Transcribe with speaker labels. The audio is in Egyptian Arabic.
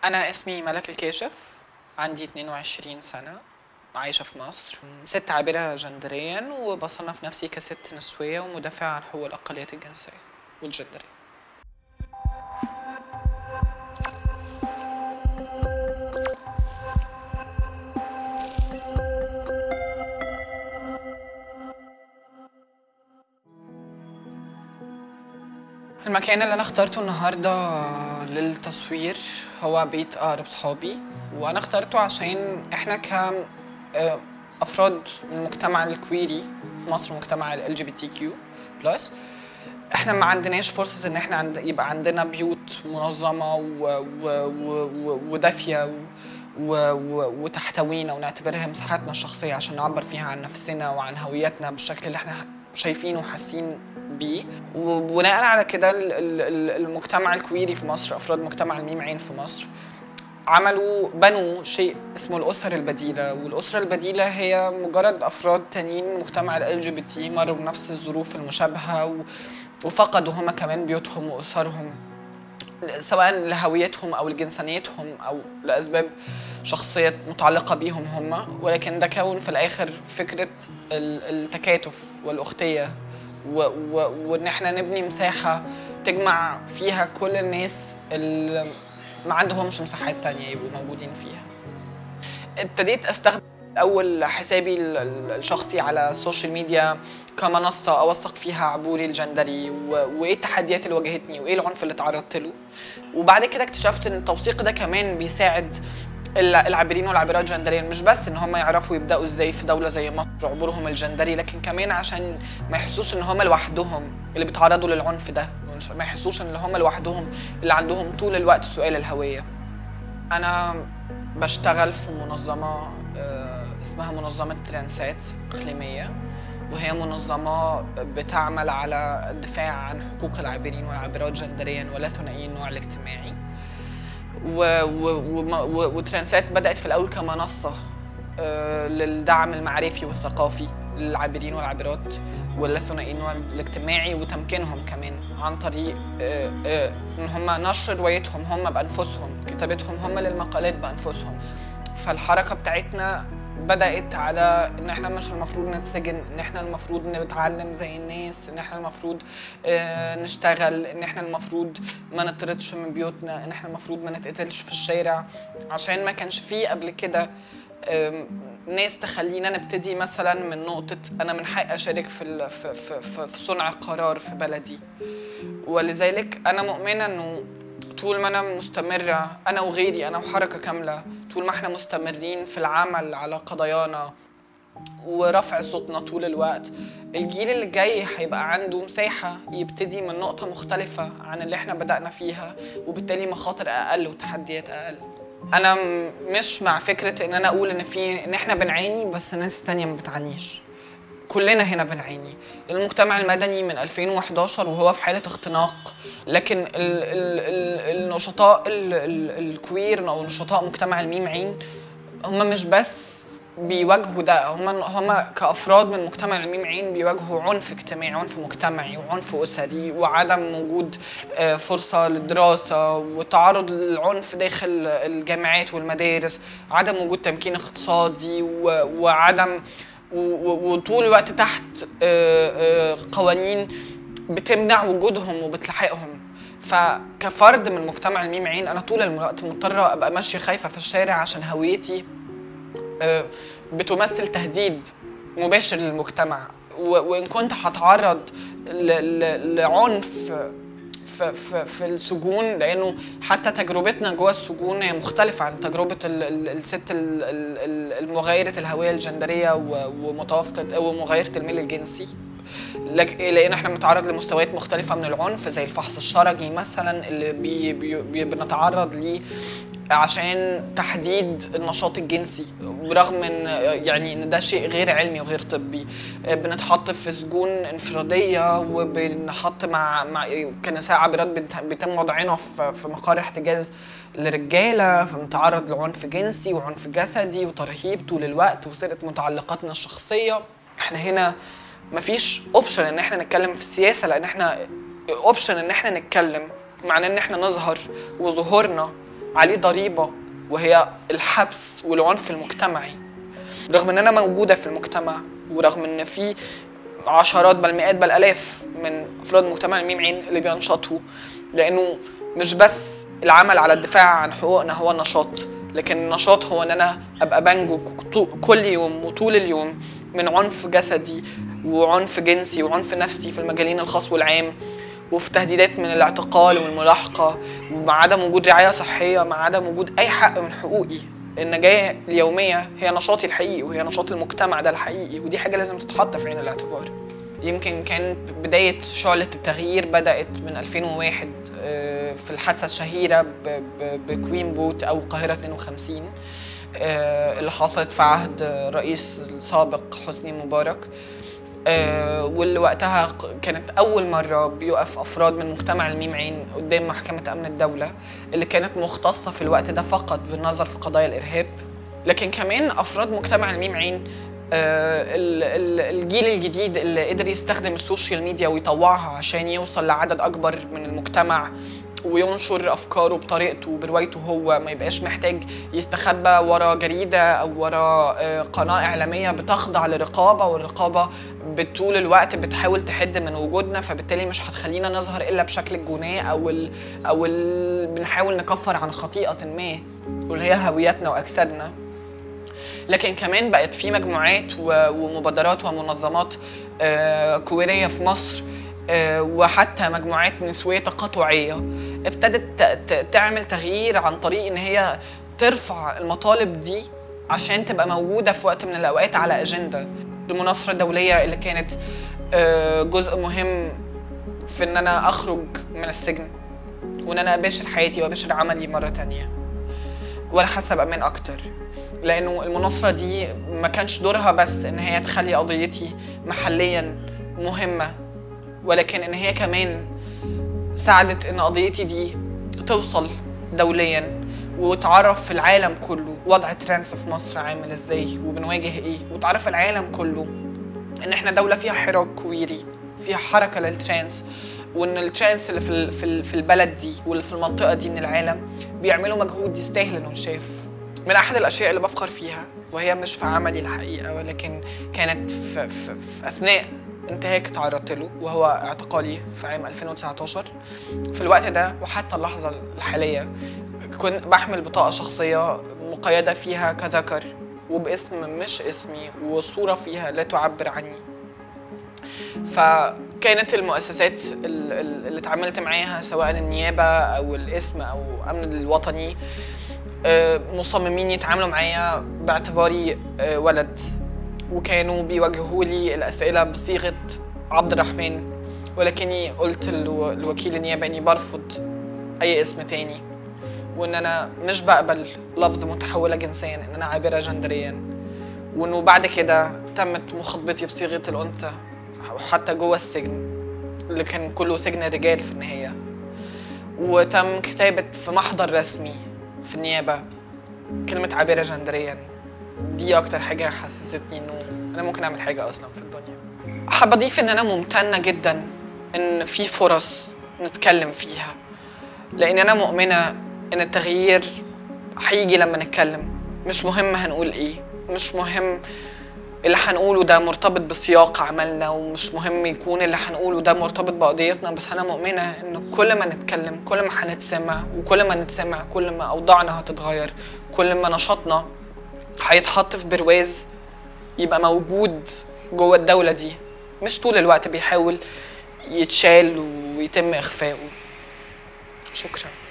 Speaker 1: أنا اسمي ملك الكاشف عندي 22 سنة عايشة في مصر ست عابرة جندريا وبصنف نفسي كست نسوية ومدافعة عن حقوق الأقليات الجنسية والجندرية المكان اللي انا اخترته النهارده للتصوير هو بيت اقرب صحابي وانا اخترته عشان احنا ك آه، افراد من المجتمع الكويري في مصر مجتمع ال جي بي تي كيو بلس احنا ما عندناش فرصه ان احنا عند يبقى عندنا بيوت منظمه و- و- و- و- ودافيه و- و- و- وتحتوينا ونعتبرها مساحاتنا الشخصيه عشان نعبر فيها عن نفسنا وعن هويتنا بالشكل اللي احنا شايفينه وحاسين بيه وبناء على كده ال- ال- ال- المجتمع الكويري في مصر افراد مجتمع الميم عين في مصر عملوا بنوا شيء اسمه الاسر البديله والاسره البديله هي مجرد افراد تانيين من مجتمع ال جي بي تي مروا بنفس الظروف المشابهه و- وفقدوا هما كمان بيوتهم واسرهم سواء لهويتهم او لجنسانيتهم او لاسباب شخصيه متعلقه بيهم هم ولكن ده كون في الاخر فكره ال- التكاتف والاختيه و- و- وان احنا نبني مساحه تجمع فيها كل الناس اللي ما عندهمش مساحات تانية يبقوا موجودين فيها ابتديت استخدم اول حسابي ال- ال- الشخصي على السوشيال ميديا كمنصه اوثق فيها عبوري الجندري و- وايه التحديات اللي واجهتني وايه العنف اللي تعرضت له وبعد كده اكتشفت ان التوثيق ده كمان بيساعد ال- العابرين والعابرات جندريا مش بس ان هم يعرفوا يبداوا ازاي في دوله زي مصر عبورهم الجندري لكن كمان عشان ما يحسوش ان هم لوحدهم اللي بيتعرضوا للعنف ده مش- ما يحسوش ان هم لوحدهم اللي عندهم طول الوقت سؤال الهويه انا بشتغل في منظمه آه، اسمها منظمه ترانسات اقليميه وهي منظمة بتعمل على الدفاع عن حقوق العابرين والعابرات جندريا ولا ثنائي النوع الاجتماعي و و وم- و وترانسات بدأت في الأول كمنصة آه، للدعم المعرفي والثقافي للعابرين والعابرات ولا ثنائي النوع الاجتماعي وتمكينهم كمان عن طريق آه، آه، ان هم نشر روايتهم هم بانفسهم كتابتهم هم للمقالات بانفسهم فالحركه بتاعتنا بدات على ان احنا مش المفروض نتسجن ان احنا المفروض نتعلم زي الناس ان احنا المفروض آه، نشتغل ان احنا المفروض ما نطردش من بيوتنا ان احنا المفروض ما نتقتلش في الشارع عشان ما كانش فيه قبل كده آم، ناس تخلينا نبتدي مثلا من نقطة أنا من حقي أشارك في ال- في في في, في صنع القرار في بلدي ولذلك أنا مؤمنة إنه طول ما أنا مستمرة أنا وغيري أنا وحركة كاملة طول ما إحنا مستمرين في العمل على قضايانا ورفع صوتنا طول الوقت الجيل اللي جاي هيبقى عنده مساحة يبتدي من نقطة مختلفة عن اللي احنا بدأنا فيها وبالتالي مخاطر أقل وتحديات أقل أنا م- مش مع فكرة إن أنا أقول إن في إن احنا بنعاني بس ناس تانية ما بتعانيش كلنا هنا بنعاني المجتمع المدني من 2011 وهو في حالة اختناق لكن ال ال ال النشطاء ال ال الكوير أو نشطاء مجتمع الميم عين هم مش بس بيواجهوا ده هم هم كافراد من مجتمع الميم عين بيواجهوا عنف اجتماعي عنف مجتمعي وعنف اسري وعدم وجود آه، فرصه للدراسه وتعرض للعنف داخل الجامعات والمدارس عدم وجود تمكين اقتصادي و- وعدم و- و- وطول الوقت تحت آه، آه، قوانين بتمنع وجودهم وبتلحقهم فكفرد من مجتمع الميم عين انا طول الوقت مضطره ابقى ماشيه خايفه في الشارع عشان هويتي آه، بتمثل تهديد مباشر للمجتمع و- وان كنت هتعرض ل- ل- لعنف في, في, في السجون لانه حتى تجربتنا جوه السجون هي مختلفه عن تجربه ال- ال- الست ال- ال- ال- المغايره الهويه الجندريه و- ومتوافقه ومغايره الميل الجنسي لك- لان احنا بنتعرض لمستويات مختلفه من العنف زي الفحص الشرجي مثلا اللي بي بي بي بنتعرض ليه عشان تحديد النشاط الجنسي برغم ان يعني ان ده شيء غير علمي وغير طبي بنتحط في سجون انفراديه وبنحط مع مع كنساء عابرات بنت- بيتم وضعنا في في مقر احتجاز لرجاله فبنتعرض لعنف جنسي وعنف جسدي وترهيب طول الوقت وسرقه متعلقاتنا الشخصيه احنا هنا مفيش اوبشن ان احنا نتكلم في السياسه لان احنا اوبشن ان احنا نتكلم معناه ان احنا نظهر وظهورنا عليه ضريبه وهي الحبس والعنف المجتمعي رغم ان انا موجوده في المجتمع ورغم ان في عشرات بل مئات بل الاف من افراد مجتمع الميم عين اللي بينشطوا لانه مش بس العمل على الدفاع عن حقوقنا هو النشاط لكن النشاط هو ان انا ابقى بنجو كل يوم وطول اليوم من عنف جسدي وعنف جنسي وعنف نفسي في المجالين الخاص والعام وفي تهديدات من الاعتقال والملاحقة ومع عدم وجود رعاية صحية مع عدم وجود أي حق من حقوقي النجاة اليومية هي نشاطي الحقيقي وهي نشاط المجتمع ده الحقيقي ودي حاجة لازم تتحط في عين الاعتبار يمكن كان بداية شعلة التغيير بدأت من 2001 آه، في الحادثة الشهيرة بكوين بوت أو القاهرة 52 آه، اللي حصلت في عهد الرئيس السابق حسني مبارك آه، واللي وقتها كانت أول مرة بيقف أفراد من مجتمع الميم عين قدام محكمة أمن الدولة اللي كانت مختصة في الوقت ده فقط بالنظر في قضايا الإرهاب لكن كمان أفراد مجتمع الميم عين آه، الجيل الجديد اللي قدر يستخدم السوشيال ميديا ويطوعها عشان يوصل لعدد اكبر من المجتمع وينشر افكاره بطريقته وبروايته هو ما يبقاش محتاج يستخبى ورا جريده او ورا آه، قناه اعلاميه بتخضع لرقابه والرقابه بطول الوقت بتحاول تحد من وجودنا فبالتالي مش هتخلينا نظهر الا بشكل الجناه او ال او ال بنحاول نكفر عن خطيئه ما واللي هي هويتنا واجسادنا لكن كمان بقت في مجموعات ومبادرات ومنظمات آه، كويريه في مصر آه، وحتى مجموعات نسويه تقاطعيه ابتدت تعمل تغيير عن طريق ان هي ترفع المطالب دي عشان تبقى موجوده في وقت من الاوقات على اجنده المناصره الدوليه اللي كانت آه، جزء مهم في ان انا اخرج من السجن وان انا اباشر حياتي واباشر عملي مره تانية وانا حاسه بامان اكتر لانه المناصره دي ما كانش دورها بس ان هي تخلي قضيتي محليا مهمه ولكن ان هي كمان ساعدت ان قضيتي دي توصل دوليا وتعرف في العالم كله وضع الترانس في مصر عامل ازاي وبنواجه ايه وتعرف العالم كله ان احنا دوله فيها حراك كويري فيها حركه للترانس وان الترانس اللي في في البلد دي واللي في المنطقه دي من العالم بيعملوا مجهود يستاهل انه يشاف من احد الاشياء اللي بفخر فيها وهي مش في عملي الحقيقه ولكن كانت في, في, في اثناء انتهاك تعرضت له وهو اعتقالي في عام 2019 في الوقت ده وحتى اللحظه الحاليه كنت بحمل بطاقه شخصيه مقيده فيها كذكر وباسم مش اسمي وصوره فيها لا تعبر عني فكانت المؤسسات اللي اتعاملت معاها سواء النيابه او الاسم او امن الوطني آه، مصممين يتعاملوا معايا باعتباري آه، ولد وكانوا بيوجهوا لي الاسئله بصيغه عبد الرحمن ولكني قلت لوكيل النيابه اني برفض اي اسم تاني وان انا مش بقبل لفظ متحوله جنسيا ان انا عابره جندريا وانه بعد كده تمت مخاطبتي بصيغه الانثى وحتى جوه السجن اللي كان كله سجن رجال في النهايه وتم كتابه في محضر رسمي في النيابه كلمه عابره جندريا دي اكتر حاجه حسستني انه انا ممكن اعمل حاجه اصلا في الدنيا حابه اضيف ان انا ممتنه جدا ان في فرص نتكلم فيها لان انا مؤمنه ان التغيير هيجي لما نتكلم مش مهم هنقول ايه مش مهم اللي هنقوله ده مرتبط بسياق عملنا ومش مهم يكون اللي هنقوله ده مرتبط بقضيتنا بس انا مؤمنه ان كل ما نتكلم كل ما هنتسمع وكل ما نتسمع كل ما اوضاعنا هتتغير كل ما نشاطنا هيتحط في برواز يبقى موجود جوه الدوله دي مش طول الوقت بيحاول يتشال ويتم اخفائه شكرا